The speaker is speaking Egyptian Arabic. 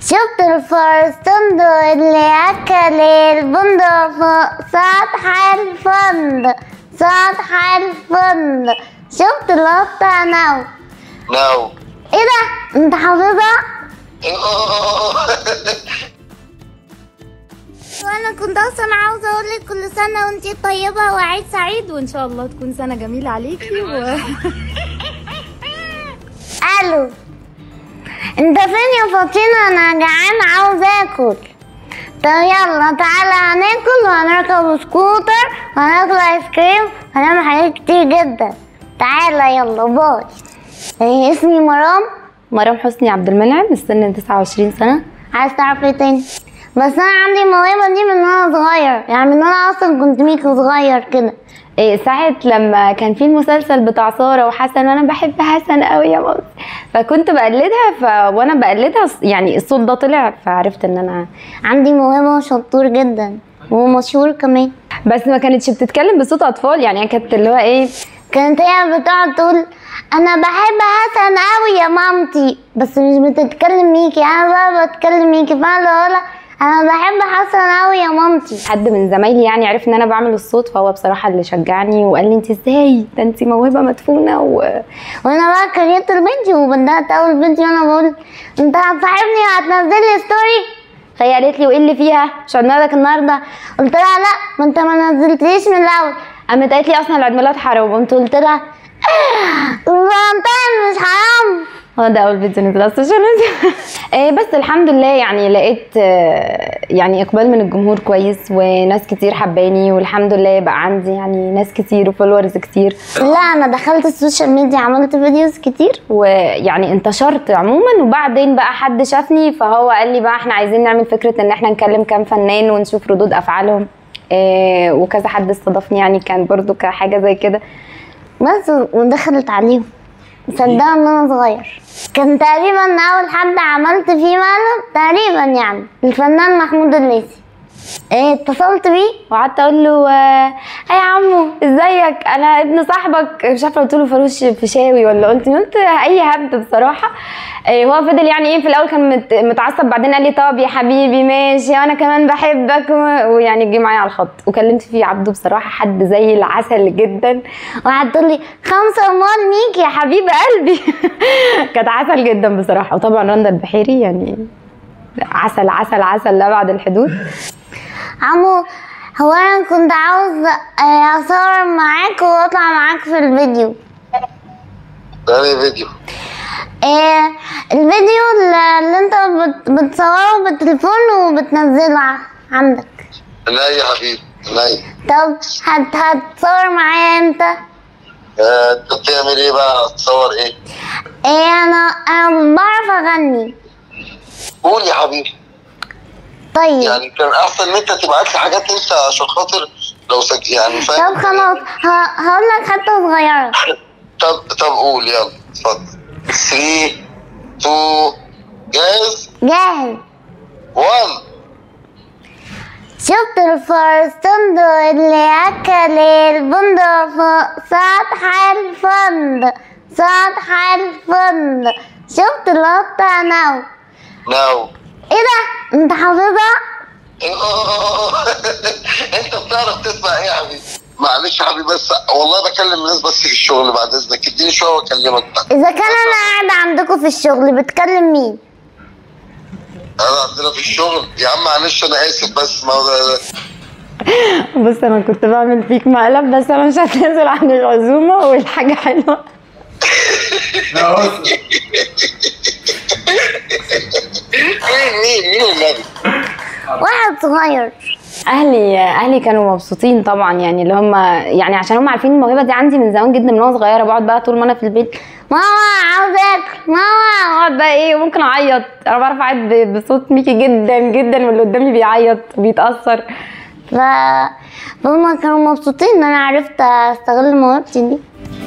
شفت الفرستندق اللي أكل البندق فوق سطح الفندق سطح الفندق شفت القطة نو نو ايه ده انت حافظها وانا كنت اصلا عاوزه اقول لك كل سنه وانتي طيبه وعيد سعيد وان شاء الله تكون سنه جميله عليكي و... الو انت فين يا فاطمه انا جعان عاوز اكل طب يلا تعالى هناكل وهنركب سكوتر وهناكل ايس كريم وهنعمل حاجات كتير جدا تعالى يلا باي إيه اسمي مرام مرام حسني عبد المنعم السن 29 سنه عايز تعرف ايه تاني بس انا عندي الموهبه دي من وانا صغير يعني من وانا اصلا كنت ميكي صغير كده إيه ساعة لما كان في المسلسل بتاع سارة وحسن وانا بحب حسن قوي يا مامتي فكنت بقلدها ف... وانا بقلدها يعني الصوت ده طلع فعرفت ان انا عندي موهبه وشطور جدا ومشهور كمان بس ما كانتش بتتكلم بصوت اطفال يعني هي كانت اللي هو ايه كانت هي بتقعد تقول انا بحب حسن قوي يا مامتي بس مش بتتكلم ميكي انا بقى بتكلم ميكي فانا اللي اقولها انا بحب حسن قوي يا مامتي حد من زمايلي يعني عرف ان انا بعمل الصوت فهو بصراحه اللي شجعني وقال لي انت ازاي ده انت موهبه مدفونه و... وانا بقى كريت الفيديو وبدات اول فيديو انا بقول انت هتصاحبني وهتنزل لي ستوري فهي قالت لي وايه اللي فيها مش عيد ميلادك النهارده قلت لها لا ما انت ما نزلتليش من الاول قامت قالت لي اصلا العيد ميلاد حرام قمت قلت لها الفالنتين مش حرام هو ده اول فيديو نزل على السوشيال ميديا إيه بس الحمد لله يعني لقيت آه، يعني اقبال من الجمهور كويس وناس كتير حباني والحمد لله بقى عندي يعني ناس كتير وفولورز كتير لا انا دخلت السوشيال ميديا عملت فيديوز كتير ويعني انتشرت عموما وبعدين بقى حد شافني فهو قال لي بقى احنا عايزين نعمل فكره ان احنا نكلم كام فنان ونشوف ردود افعالهم إيه وكذا حد استضافني يعني كان برضو كحاجه زي كده بس ودخلت عليهم صدقني ان انا صغير كان تقريبا اول حد عملت فيه مقلب تقريبا يعني الفنان محمود الليثي ايه اتصلت بيه وقعدت اقول له آه يا عمو ازيك انا ابن صاحبك مش عارفه قلت له فاروش فيشاوي ولا قلت قلت اي هبد بصراحه آه هو فضل يعني ايه في الاول كان مت- متعصب بعدين قال لي طب يا حبيبي ماشي وانا كمان بحبك و- ويعني جه معايا على الخط وكلمت فيه عبده بصراحه حد زي العسل جدا وقعدت تقول لي خمسة امال ميكي يا حبيب قلبي كانت عسل جدا بصراحه وطبعا رندا البحيري يعني عسل عسل عسل لا بعد الحدود عمو هو انا كنت عاوز آه، اصور معاك واطلع معاك في الفيديو ده فيديو ايه الفيديو اللي اللي انت بت- بتصوره بالتليفون وبتنزله ع- عندك لا يا حبيبي لا طب هت هتصور معايا امتى آه، انت بتعمل ايه بقى تصور ايه ايه انا انا بعرف اغني قول يا حبيبي طيب يعني كان احسن ان انت تبعت لي حاجات انت عشان خاطر لو سج... يعني فاهم طب خلاص ه- هقول لك حتة صغيرة طب طب قول يلا اتفضل 3 2 جاهز جاهز 1 شفت الفرستندق اللي أكل البندق فوق سطح الفندق سطح الفندق شفت القطة نو ناو ايه ده انت حافظها انت بتعرف تسمع ايه يا حبيبي معلش يا حبيبي بس والله بكلم الناس بس في الشغل بعد اذنك اديني شويه واكلمك بقى اذا كان انا قاعدة عندكم في الشغل بتكلم مين انا عندنا في الشغل يا عم معلش انا اسف بس ما هو ده- بص انا كنت بعمل فيك مقلب بس انا مش هتنازل عن العزومه والحاجه حلوه مين مين مين النبي واحد صغير اهلي اهلي كانوا مبسوطين طبعا يعني اللي هم يعني عشان هم عارفين الموهبه دي عندي من زمان جدا من وانا صغيره بقعد بقى طول ما انا في البيت ماما عاوز اكل ماما اقعد بقى ايه وممكن اعيط انا بعرف اعيط ب- بصوت ميكي جدا جدا واللي قدامي بيعيط بيتاثر ف فهم كانوا مبسوطين ان انا عرفت استغل موهبتي دي